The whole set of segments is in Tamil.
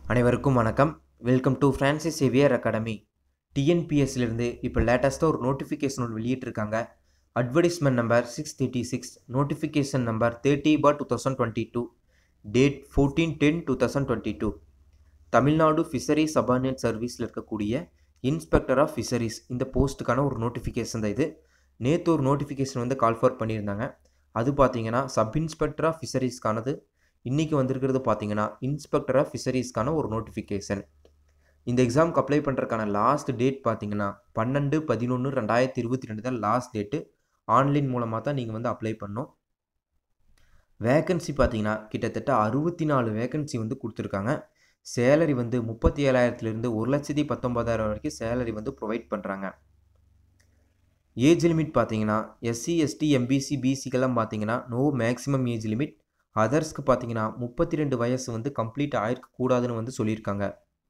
அனைவருக்கும் வணக்கம் welcome to Francis Xavier academy டிஎன்பிஎஸ்லேருந்து இப்போ லேட்டஸ்ட்டாக ஒரு நோட்டிஃபிகேஷன் ஒன்று வெளியிட்டிருக்காங்க advertisement number six thirty six notification number thirty four two thousand twenty two date fourteen ten two thousand twenty two Tamil Nadu fishery subordinate சர்வீஸில் இருக்கக்கூடிய இன்ஸ்பெக்டர் ஆஃப் ஃபிஷரிஸ் இந்த போஸ்ட்டுக்கான ஒரு நோட்டிஃபிகேஷன் தான் இது நேற்று ஒரு நோட்டிஃபிகேஷன் வந்து கால் ஃபார் பண்ணியிருந்தாங்க அது பார்த்தீங்கன்னா சப் இன்ஸ்பெக்டர் ஆஃப் ஃபிஷரிஸ்க்கானது இன்றைக்கி வந்திருக்கிறது பார்த்தீங்கன்னா இன்ஸ்பெக்டர் ஆஃப் ஃபிஷரிஸ்க்கான ஒரு நோட்டிஃபிகேஷன் இந்த எக்ஸாமுக்கு அப்ளை பண்ணுறதுக்கான லாஸ்ட் டேட் பார்த்தீங்கன்னா பன்னெண்டு பதினொன்று ரெண்டாயிரத்தி இருபத்தி ரெண்டு தான் லாஸ்ட் டேட்டு ஆன்லைன் மூலமாக தான் நீங்கள் வந்து அப்ளை பண்ணணும் வேக்கன்சி பார்த்தீங்கன்னா கிட்டத்தட்ட அறுபத்தி நாலு வேக்கன்சி வந்து கொடுத்துருக்காங்க சேலரி வந்து முப்பத்தி ஏழாயிரத்துலேருந்து ஒரு லட்சத்தி பத்தொம்பதாயிரம் வரைக்கும் சேலரி வந்து ப்ரொவைட் பண்ணுறாங்க ஏஜ் லிமிட் பார்த்தீங்கன்னா எஸ்சி எஸ்டி எம்பிசி பிசிக்கெல்லாம் பார்த்தீங்கன்னா நோ மேக்ஸிமம் ஏஜ் லிமிட் அதர்ஸ்க்கு பார்த்தீங்கன்னா முப்பத்தி ரெண்டு வயசு வந்து கம்ப்ளீட் ஆயிருக்க கூடாதுன்னு வந்து சொல்லியிருக்காங்க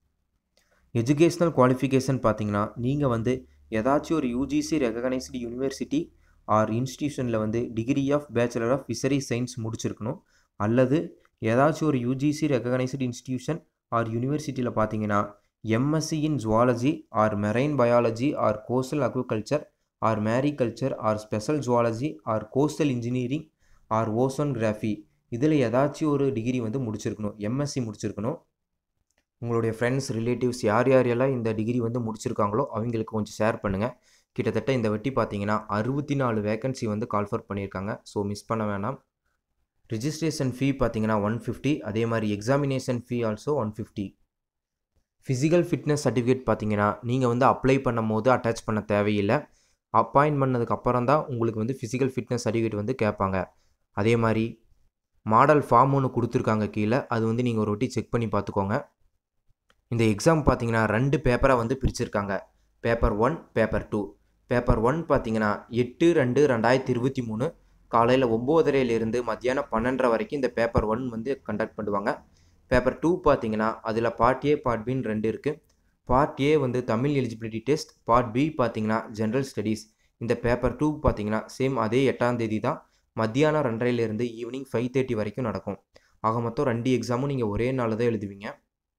எஜுகேஷ்னல் குவாலிஃபிகேஷன் பார்த்தீங்கன்னா நீங்கள் வந்து ஏதாச்சும் ஒரு யூஜிசி ரெகனைஸ்டு யூனிவர்சிட்டி ஆர் இன்ஸ்டியூஷனில் வந்து degree of bachelor of fishery science முடிச்சிருக்கணும் அல்லது ஏதாச்சும் ஒரு யூஜிசி ரெகனைஸ்டு இன்ஸ்டியூஷன் ஆர் யூனிவர்சிட்டியில் பார்த்தீங்கன்னா MSc in zoology or marine biology or coastal agriculture or mariculture or special zoology or coastal engineering or oceanography இதில் ஏதாச்சும் ஒரு டிகிரி வந்து முடிச்சிருக்கணும் எம்எஸ்சி முடிச்சிருக்கணும் உங்களுடைய ஃப்ரெண்ட்ஸ் ரிலேட்டிவ்ஸ் யார் யார் எல்லாம் இந்த டிகிரி வந்து முடிச்சிருக்காங்களோ அவங்களுக்கு கொஞ்சம் ஷேர் பண்ணுங்கள் கிட்டத்தட்ட இந்த வெட்டி பார்த்தீங்கன்னா அறுபத்தி நாலு வேகன்சி வந்து கால்ஃபர் பண்ணியிருக்காங்க ஸோ மிஸ் பண்ண வேணாம் ரிஜிஸ்ட்ரேஷன் ஃபீ பார்த்தீங்கன்னா ஒன் ஃபிஃப்டி அதே மாதிரி examination fee also one fifty physical fitness certificate பார்த்தீங்கன்னா நீங்கள் வந்து அப்ளை பண்ணும் போது அட்டாச் பண்ண தேவையில்லை அப்பாயின்ட் பண்ணதுக்கு அப்புறம் தான் உங்களுக்கு வந்து ஃபிசிக்கல் ஃபிட்னஸ் சர்டிஃபிகேட் வந்து கேட்பாங்க அதே மாதிரி மாடல் ஃபார்ம் ஒன்று கொடுத்துருக்காங்க கீழே அது வந்து நீங்கள் ஒரு வாட்டி செக் பண்ணி பார்த்துக்கோங்க இந்த எக்ஸாம் பார்த்தீங்கன்னா ரெண்டு பேப்பராக வந்து பிரிச்சிருக்காங்க paper one paper two paper one பார்த்தீங்கன்னா எட்டு ரெண்டு ரெண்டாயிரத்தி இருபத்தி மூணு காலையில் ஒம்போதரையிலேருந்து மத்தியானம் பன்னெண்டரை வரைக்கும் இந்த பேப்பர் ஒன் வந்து கண்டக்ட் பண்ணுவாங்க பேப்பர் டூ பார்த்தீங்கன்னா அதில் பார்ட் ஏ பார்ட் பின்னு ரெண்டு இருக்குது பார்ட் ஏ வந்து Tamil eligibility test part B பார்த்தீங்கன்னா ஜென்ரல் ஸ்டடீஸ் இந்த பேப்பர் டூ பார்த்தீங்கன்னா சேம் அதே எட்டாம் தேதி தான் மத்தியானம் ரெண்டரைலேருந்து ஈவினிங் ஃபைவ் தேர்ட்டி வரைக்கும் நடக்கும் ஆக மொத்தம் ரெண்டு எக்ஸாமும் நீங்கள் ஒரே நாள் தான் எழுதுவீங்க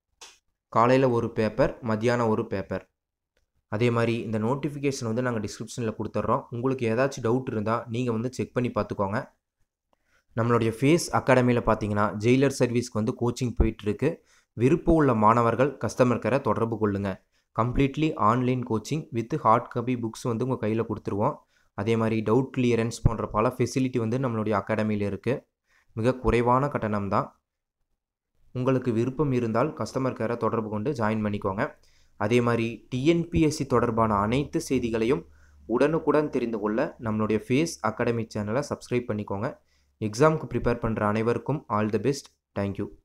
காலையில் ஒரு பேப்பர் மத்தியானம் ஒரு பேப்பர் அதே மாதிரி இந்த நோட்டிஃபிகேஷன் வந்து நாங்கள் டிஸ்கிரிப்ஷனில் கொடுத்துட்றோம் உங்களுக்கு ஏதாச்சும் டவுட் இருந்தால் நீங்கள் வந்து செக் பண்ணி பார்த்துக்கோங்க நம்மளுடைய ஃபேஸ் அகாடமியில் பார்த்தீங்கன்னா ஜெயிலர் சர்வீஸ்க்கு வந்து கோச்சிங் போயிட்டுருக்கு விருப்பம் உள்ள மாணவர்கள் கஸ்டமர் கேரை தொடர்பு கொள்ளுங்கள் completely online coaching with hard copy books வந்து உங்கள் கையில் கொடுத்துருவோம் அதே மாதிரி டவுட் கிளியரன்ஸ் போன்ற பல ஃபெசிலிட்டி வந்து நம்மளுடைய அகாடமியில் இருக்குது மிக குறைவான கட்டணம் தான் உங்களுக்கு விருப்பம் இருந்தால் கஸ்டமர் கேரை தொடர்பு கொண்டு ஜாயின் பண்ணிக்கோங்க அதே மாதிரி டிஎன்பிஎஸ்சி தொடர்பான அனைத்து செய்திகளையும் உடனுக்குடன் தெரிந்து கொள்ள நம்மளுடைய ஃபேஸ் அகாடமி சேனலை சப்ஸ்கிரைப் பண்ணிக்கோங்க எக்ஸாமுக்கு ப்ரிப்பேர் பண்ணுற அனைவருக்கும் ஆல் தி பெஸ்ட் தேங்க்யூ